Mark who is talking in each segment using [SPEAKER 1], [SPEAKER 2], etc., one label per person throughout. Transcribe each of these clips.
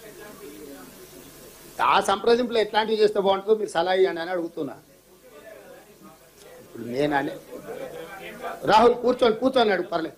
[SPEAKER 1] ఆ సంప్రదింపులు ఎట్లాంటివి చేస్తే బాగుంటుందో మీరు సలహా ఇవ్వండి అని అడుగుతున్నా ఇప్పుడు నేను అనే రాహుల్ కూర్చొని కూర్చొని అడుగు పర్లేదు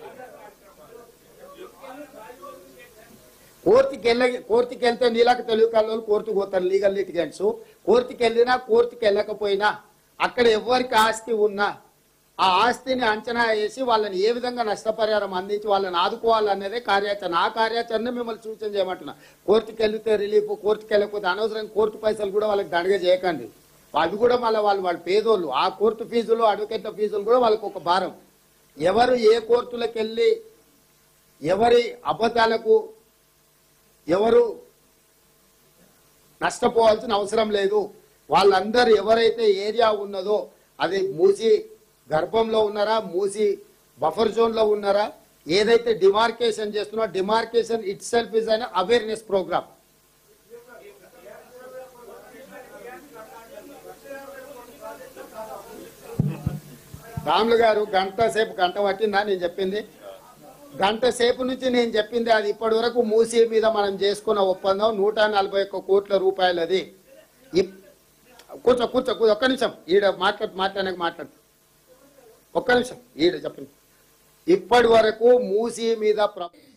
[SPEAKER 1] కోర్టుకి వెళ్ళ కోర్టుకి వెళ్తే నీళ్ళకి తెలుగు కళ్ళు కోర్టుకు పోతారు లీగల్ లిటిగెంట్స్ కోర్టుకి వెళ్ళినా కోర్టుకి వెళ్ళకపోయినా అక్కడ ఎవరికి ఆస్తి ఉన్నా ఆ ఆస్తిని అంచనా వేసి వాళ్ళని ఏ విధంగా నష్టపరిహారం అందించి వాళ్ళని ఆదుకోవాలనేదే కార్యాచరణ ఆ కార్యాచరణ మిమ్మల్ని సూచన చేయమంటున్నా కోర్టుకి వెళ్తే రిలీఫ్ కోర్టుకి వెళ్ళకపోతే అనవసరం కోర్టు పైసలు కూడా వాళ్ళకి దండగా చేయకండి అవి కూడా మళ్ళీ వాళ్ళు వాళ్ళు పేదోళ్ళు ఆ కోర్టు ఫీజులు అడ్వకేట్ల ఫీజులు కూడా వాళ్ళకి ఒక భారం ఎవరు ఏ కోర్టులకు వెళ్ళి ఎవరి అబద్ధాలకు ఎవరు నష్టపోవాల్సిన అవసరం లేదు వాళ్ళందరూ ఎవరైతే ఏరియా ఉన్నదో అది మూసి గర్భంలో ఉన్నారా మూసి బఫర్ జోన్ లో ఉన్నారా ఏదైతే డిమార్కేషన్ చేస్తున్నా demarcation it self is an awareness program Ramulu garu గంట సేపు గంట పట్టిందా నేను చెప్పింది గంట సేపు నుంచి నేను చెప్పింది అది ఇప్పటి వరకు మూసీ మీద మనం చేసుకున్న ఒప్పందం నూట నలభై ఒక్క కోట్ల రూపాయలది ఇప్- కూర్చో కూర్చో కూర్చో ఒక్క నిమిషం ఈడ మాట్లాడు మాట్లాడక మాట్లాడు ఒక్క నిమిషం ఈడ చెప్పండి ఇప్పటి వరకు మూసీ మీద ప్ర-